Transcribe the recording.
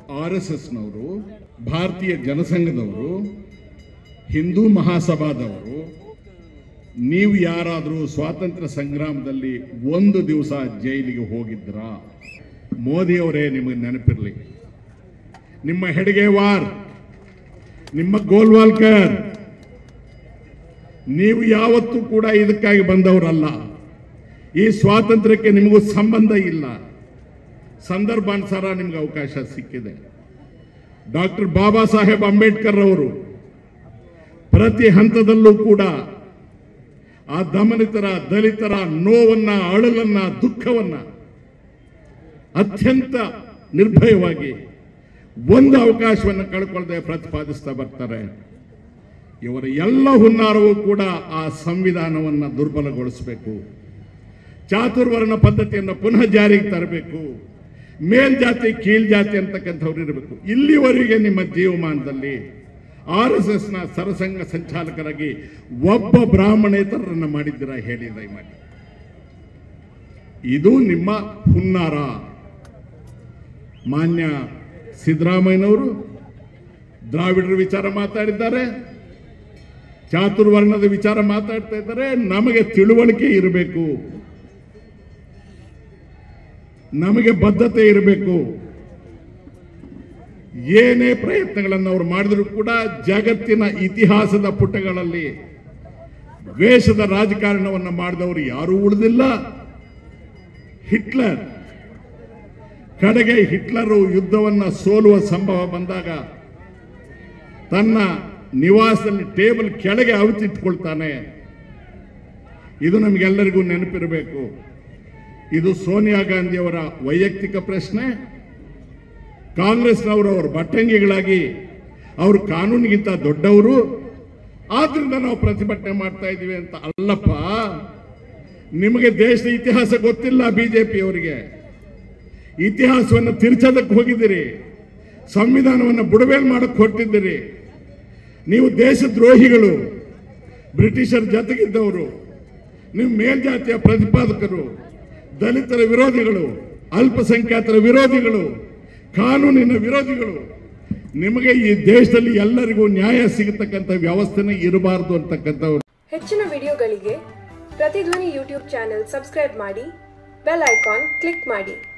R S ಎಸ್ನವರು ಭಾರತೀಯ ಜನಸಂಘದವರು ಹಿಂದೂ ಮಹಾಸಭಾದವರು ನೀವು ಯಾರಾದರೂ ಸ್ವಾತಂತ್ರ್ಯ ಸಂಗ್ರಾಮದಲ್ಲಿ ಒಂದು ದಿವಸ ಜೈಲಿಗೆ ಹೋಗಿದ್ರಾ ಮೋದಿಯವರೇ ನಿಮಗೆ ನೆನಪಿರಲಿ ನಿಮ್ಮ ಹೆಡ್ಗೇವಾರ್ ನಿಮ್ಮ ಗೋಲ್ವಾಲ್ಕರ್ ನೀವು ಯಾವತ್ತೂ ಕೂಡ ಇದಕ್ಕಾಗಿ ಬಂದವರಲ್ಲ ಈ ಸ್ವಾತಂತ್ರ್ಯಕ್ಕೆ ನಿಮಗೂ ಸಂಬಂಧ ಇಲ್ಲ ಸಂದರ್ಭಾನುಸಾರ ನಿಮ್ಗೆ ಅವಕಾಶ ಸಿಕ್ಕಿದೆ ಡಾಕ್ಟರ್ ಬಾಬಾ ಸಾಹೇಬ್ ಅಂಬೇಡ್ಕರ್ ಅವರು ಪ್ರತಿ ಹಂತದಲ್ಲೂ ಕೂಡ ಆ ದಮನಿತರ ದಲಿತರ ನೋವನ್ನ ಅಳಲನ್ನ ದುಃಖವನ್ನ ಅತ್ಯಂತ ನಿರ್ಭಯವಾಗಿ ಒಂದು ಅವಕಾಶವನ್ನು ಕಳ್ಕೊಳ್ಳದೆ ಪ್ರತಿಪಾದಿಸ್ತಾ ಬರ್ತಾರೆ ಇವರ ಎಲ್ಲ ಹುನ್ನಾರವೂ ಕೂಡ ಆ ಸಂವಿಧಾನವನ್ನು ದುರ್ಬಲಗೊಳಿಸಬೇಕು ಚಾತುರ್ವರ್ಣ ಪದ್ಧತಿಯನ್ನು ಪುನಃ ಜಾರಿಗೆ ತರಬೇಕು ಮೇಲ್ಜಾತಿ ಕೀಳ್ಜಾತಿ ಅಂತಕ್ಕಂಥವ್ರು ಇರಬೇಕು ಇಲ್ಲಿವರೆಗೆ ನಿಮ್ಮ ಜೀವಮಾನದಲ್ಲಿ ಆರ್ ಎಸ್ ಎಸ್ನ ಸರಸಂಘ ಸಂಚಾಲಕರಾಗಿ ಒಬ್ಬ ಬ್ರಾಹ್ಮಣೇತರರನ್ನ ಮಾಡಿದ್ದೀರಾ ಹೇಳಿ ದಯಮಾಡಿ ಇದು ನಿಮ್ಮ ಹುನ್ನಾರ ಮಾನ್ಯ ಸಿದ್ದರಾಮಯ್ಯನವರು ದ್ರಾವಿಡರ ವಿಚಾರ ಮಾತಾಡಿದ್ದಾರೆ ಚಾತುರ್ವರ್ಣದ ವಿಚಾರ ಮಾತಾಡ್ತಾ ಇದ್ದಾರೆ ನಮಗೆ ತಿಳುವಳಿಕೆ ಇರಬೇಕು ನಮಗೆ ಬದ್ಧತೆ ಇರಬೇಕು ಏನೇ ಪ್ರಯತ್ನಗಳನ್ನು ಅವರು ಮಾಡಿದ್ರು ಕೂಡ ಜಗತ್ತಿನ ಇತಿಹಾಸದ ಪುಟಗಳಲ್ಲಿ ದ್ವೇಷದ ರಾಜಕಾರಣವನ್ನು ಮಾಡಿದವರು ಯಾರೂ ಉಳಿದಿಲ್ಲ ಹಿಟ್ಲರ್ ಕಡೆಗೆ ಹಿಟ್ಲರು ಯುದ್ಧವನ್ನ ಸೋಲುವ ಸಂಭವ ಬಂದಾಗ ತನ್ನ ನಿವಾಸದಲ್ಲಿ ಟೇಬಲ್ ಕೆಳಗೆ ಅವತಿಟ್ಕೊಳ್ತಾನೆ ಇದು ನಮಗೆಲ್ಲರಿಗೂ ನೆನಪಿರಬೇಕು ಇದು ಸೋನಿಯಾ ಗಾಂಧಿಯವರ ವೈಯಕ್ತಿಕ ಪ್ರಶ್ನೆ ಕಾಂಗ್ರೆಸ್ನವರು ಅವರ ಬಟ್ಟಂಗಿಗಳಾಗಿ ಅವರು ಕಾನೂನಿಗಿಂತ ದೊಡ್ಡವರು ಆದ್ರಿಂದ ನಾವು ಪ್ರತಿಭಟನೆ ಮಾಡ್ತಾ ಇದ್ದೀವಿ ಅಂತ ಅಲ್ಲಪ್ಪ ನಿಮಗೆ ದೇಶದ ಇತಿಹಾಸ ಗೊತ್ತಿಲ್ಲ ಬಿಜೆಪಿಯವರಿಗೆ ಇತಿಹಾಸವನ್ನು ತಿರ್ಚೋದಕ್ಕೆ ಹೋಗಿದ್ದೀರಿ ಸಂವಿಧಾನವನ್ನು ಬುಡವೇಲ್ ಮಾಡಕ್ಕೆ ಹೊರಟಿದ್ದೀರಿ ನೀವು ದೇಶದ್ರೋಹಿಗಳು ಬ್ರಿಟಿಷರ ಜೊತೆಗಿದ್ದವರು ನೀವು ಮೇಲ್ಜಾತಿಯ ಪ್ರತಿಪಾದಕರು ದಲಿತರ ವಿರೋಧಿಗಳು ಅಲ್ಪಸಂಖ್ಯಾತರ ವಿರೋಧಿಗಳು ಕಾನೂನಿನ ವಿರೋಧಿಗಳು ನಿಮಗೆ ಈ ದೇಶದಲ್ಲಿ ಎಲ್ಲರಿಗೂ ನ್ಯಾಯ ಸಿಗತಕ್ಕಂಥ ವ್ಯವಸ್ಥೆನೇ ಇರಬಾರದು ಅಂತಕ್ಕಂಥ ಹೆಚ್ಚಿನ ವಿಡಿಯೋಗಳಿಗೆ ಪ್ರತಿಧ್ವನಿ ಯೂಟ್ಯೂಬ್ ಚಾನೆಲ್ ಸಬ್ಸ್ಕ್ರೈಬ್ ಮಾಡಿ ಬೆಲ್ ಐಕಾನ್ ಕ್ಲಿಕ್ ಮಾಡಿ